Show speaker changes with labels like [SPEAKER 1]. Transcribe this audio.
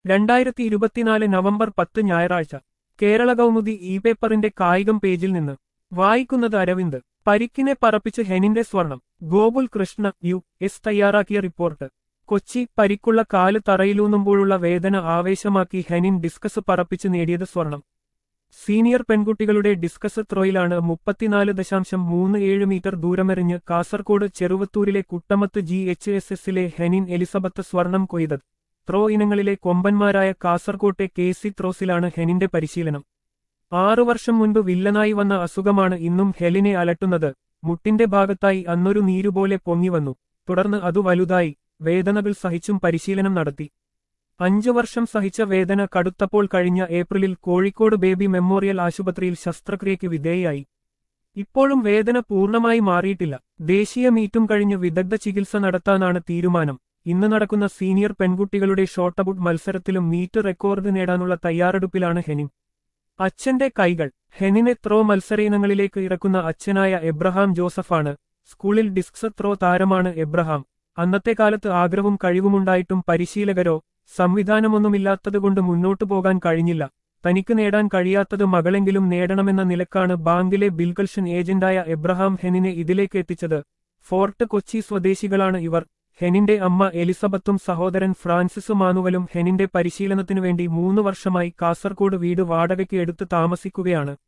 [SPEAKER 1] രണ്ടായിരത്തി ഇരുപത്തിനാല് നവംബർ പത്ത് ഞായറാഴ്ച കേരള കൗമുദി ഇ പേപ്പറിന്റെ കായികം പേജിൽ നിന്ന് വായിക്കുന്നത് അരവിന്ദ് പരിക്കിനെ പറപ്പിച്ച് ഹെനിന്റെ സ്വർണം ഗോകുൽ കൃഷ്ണ യു എസ് തയ്യാറാക്കിയ റിപ്പോർട്ട് കൊച്ചി പരിക്കുള്ള കാല് തറയിലൂന്നുമ്പോഴുള്ള വേദന ആവേശമാക്കി ഹെനിൻ ഡിസ്കസ് പറപ്പിച്ച് നേടിയത് സ്വർണം സീനിയർ പെൺകുട്ടികളുടെ ഡിസ്കസ് ത്രോയിലാണ് മുപ്പത്തിനാല് ദശാംശം മൂന്ന് ഏഴ് മീറ്റർ ദൂരമെറിഞ്ഞ് കാസർകോട് ചെറുവത്തൂരിലെ കുട്ടമത്ത് ജി എച്ച് എസ് എസിലെ ഹെനിൻ എലിസബത്ത് സ്വർണം കൊയ്തത് ത്രോ ഇനങ്ങളിലെ കൊമ്പന്മാരായ കാസർകോട്ടെ കെ സി ത്രോസിലാണ് ഹെനിന്റെ പരിശീലനം ആറു വർഷം മുൻപ് വില്ലനായി വന്ന അസുഖമാണ് ഇന്നും ഹെലിനെ അലട്ടുന്നത് മുട്ടിന്റെ ഭാഗത്തായി അന്നൊരു നീരുപോലെ പൊങ്ങിവന്നു തുടർന്ന് അതു വലുതായി വേദനകൾ സഹിച്ചും പരിശീലനം നടത്തി അഞ്ചു വർഷം സഹിച്ച വേദന കടുത്തപ്പോൾ കഴിഞ്ഞ ഏപ്രിലിൽ കോഴിക്കോട് ബേബി മെമ്മോറിയൽ ആശുപത്രിയിൽ ശസ്ത്രക്രിയയ്ക്ക് വിധേയായി ഇപ്പോഴും വേദന പൂർണ്ണമായി മാറിയിട്ടില്ല ദേശീയ മീറ്റും കഴിഞ്ഞ് വിദഗ്ധ ചികിത്സ നടത്താനാണ് തീരുമാനം ഇന്ന് നടക്കുന്ന സീനിയർ പെൺകുട്ടികളുടെ ഷോട്ടബുട്ട് മത്സരത്തിലും മീറ്റ് റെക്കോർഡ് നേടാനുള്ള തയ്യാറെടുപ്പിലാണ് ഹെനിൻ അച്ഛന്റെ കൈകൾ ഹെനിനെ ത്രോ മത്സരയിനങ്ങളിലേക്ക് ഇറക്കുന്ന അച്ഛനായ എബ്രഹാം ജോസഫാണ് സ്കൂളിൽ ഡിസ്കസ് ത്രോ താരമാണ് എബ്രഹാം അന്നത്തെ കാലത്ത് ആഗ്രഹവും കഴിവുമുണ്ടായിട്ടും പരിശീലകരോ സംവിധാനമൊന്നുമില്ലാത്തതുകൊണ്ട് മുന്നോട്ടു പോകാൻ കഴിഞ്ഞില്ല തനിക്ക് നേടാൻ കഴിയാത്തത് മകളെങ്കിലും നേടണമെന്ന നിലക്കാണ് ബാങ്കിലെ ബിൽകൾഷൻ ഏജന്റായ എബ്രഹാം ഹെനിനെ ഇതിലേക്ക് എത്തിച്ചത് ഫോർട്ട് കൊച്ചി സ്വദേശികളാണ് ഇവർ ഹെനിന്റെ അമ്മ എലിസബത്തും സഹോദരൻ ഫ്രാൻസിസ് മാനുവലും ഹെനിന്റെ പരിശീലനത്തിനു വേണ്ടി മൂന്നു വർഷമായി കാസർകോട് വീട് വാടകയ്ക്ക് എടുത്ത് താമസിക്കുകയാണ്